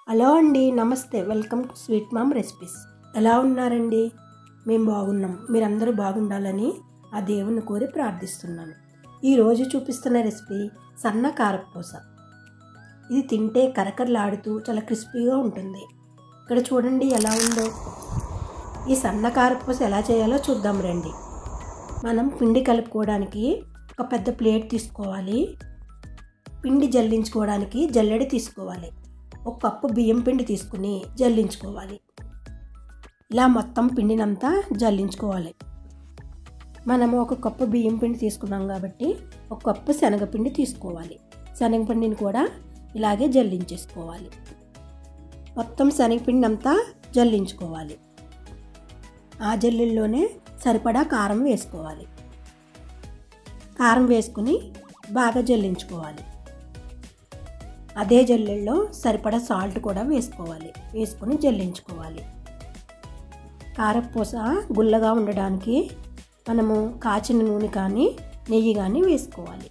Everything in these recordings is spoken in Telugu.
హలో అండి నమస్తే welcome to sweet mom recipes ఎలా ఉన్నారండి మేము బాగున్నాం మీరందరూ బాగుండాలని ఆ దేవుని కోరి ప్రార్థిస్తున్నాను ఈరోజు చూపిస్తున్న రెసిపీ సన్న కారపూస ఇది తింటే కరకరలాడుతూ చాలా క్రిస్పీగా ఉంటుంది ఇక్కడ చూడండి ఎలా ఉందో ఈ సన్న కారపూస ఎలా చేయాలో చూద్దాం రండి మనం పిండి కలుపుకోవడానికి ఒక పెద్ద ప్లేట్ తీసుకోవాలి పిండి జల్లించుకోవడానికి జల్లెడ తీసుకోవాలి ఒక కప్పు బియ్యం పిండి తీసుకుని జల్లించుకోవాలి ఇలా మొత్తం పిండినంతా జల్లించుకోవాలి మనము ఒక కప్పు బియ్యం పిండి తీసుకున్నాం కాబట్టి ఒక కప్పు శనగపిండి తీసుకోవాలి శనగపిండిని కూడా ఇలాగే జల్లించేసుకోవాలి మొత్తం శనగపిండి అంతా జల్లించుకోవాలి ఆ జల్లిల్లోనే సరిపడా కారం వేసుకోవాలి కారం వేసుకుని బాగా జల్లించుకోవాలి అదే జల్లెల్లో సరిపడా సాల్ట్ కూడా వేసుకోవాలి వేసుకొని జల్లించుకోవాలి కారపూస గుల్లగా ఉండడానికి మనము కాచిన నూనె కానీ నెయ్యి కానీ వేసుకోవాలి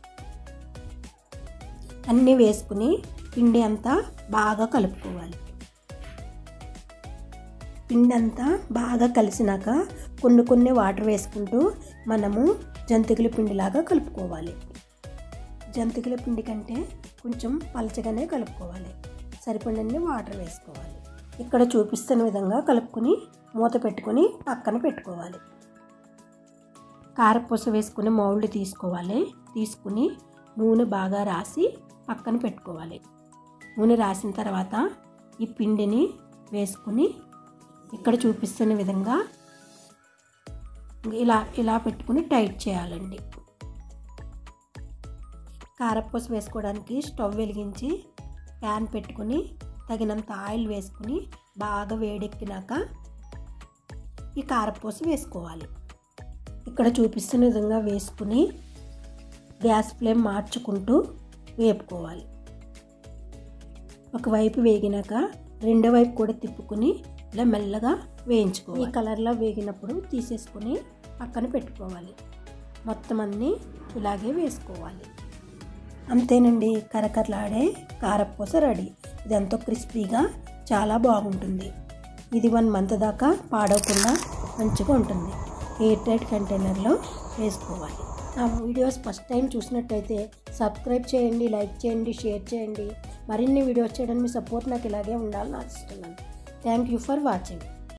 అన్నీ వేసుకుని పిండి అంతా బాగా కలుపుకోవాలి పిండి అంతా బాగా కలిసినాక కొన్ని కొన్ని వాటర్ వేసుకుంటూ మనము జంతికల పిండిలాగా కలుపుకోవాలి జంతికల పిండి కంటే కొంచెం పలచగానే కలుపుకోవాలి సరిపడినన్ని వాటర్ వేసుకోవాలి ఇక్కడ చూపిస్తున్న విధంగా కలుపుకొని మూత పెట్టుకొని పక్కన పెట్టుకోవాలి కారపూస వేసుకుని మౌల్డ్ తీసుకోవాలి తీసుకుని నూనె బాగా రాసి పక్కన పెట్టుకోవాలి నూనె రాసిన తర్వాత ఈ పిండిని వేసుకుని ఇక్కడ చూపిస్తున్న విధంగా ఇలా ఇలా పెట్టుకుని టైట్ చేయాలండి కారపూస వేసుకోవడానికి స్టవ్ వెలిగించి ప్యాన్ పెట్టుకుని తగినంత ఆయిల్ వేసుకుని బాగా వేడెక్కినాక ఈ కారపూస వేసుకోవాలి ఇక్కడ చూపిస్తున్న విధంగా వేసుకుని గ్యాస్ ఫ్లేమ్ మార్చుకుంటూ వేపుకోవాలి ఒకవైపు వేగినాక రెండో వైపు కూడా తిప్పుకుని ఇలా మెల్లగా వేయించుకోవాలి ఈ కలర్లో వేగినప్పుడు తీసేసుకుని పక్కన పెట్టుకోవాలి మొత్తం అన్నీ ఇలాగే వేసుకోవాలి అంతేనండి కరకరలాడే కారపూస రెడీ ఇది ఎంతో క్రిస్పీగా చాలా బాగుంటుంది ఇది వన్ మంత్ దాకా పాడవకుండా మంచిగా ఉంటుంది ఎయిర్ టైట్ కంటైనర్లో వేసుకోవాలి నా వీడియోస్ ఫస్ట్ టైం చూసినట్టయితే సబ్స్క్రైబ్ చేయండి లైక్ చేయండి షేర్ చేయండి మరిన్ని వీడియోస్ చేయడానికి మీ సపోర్ట్ నాకు ఇలాగే ఉండాలని ఆశిస్తున్నాను థ్యాంక్ యూ ఫర్ వాచింగ్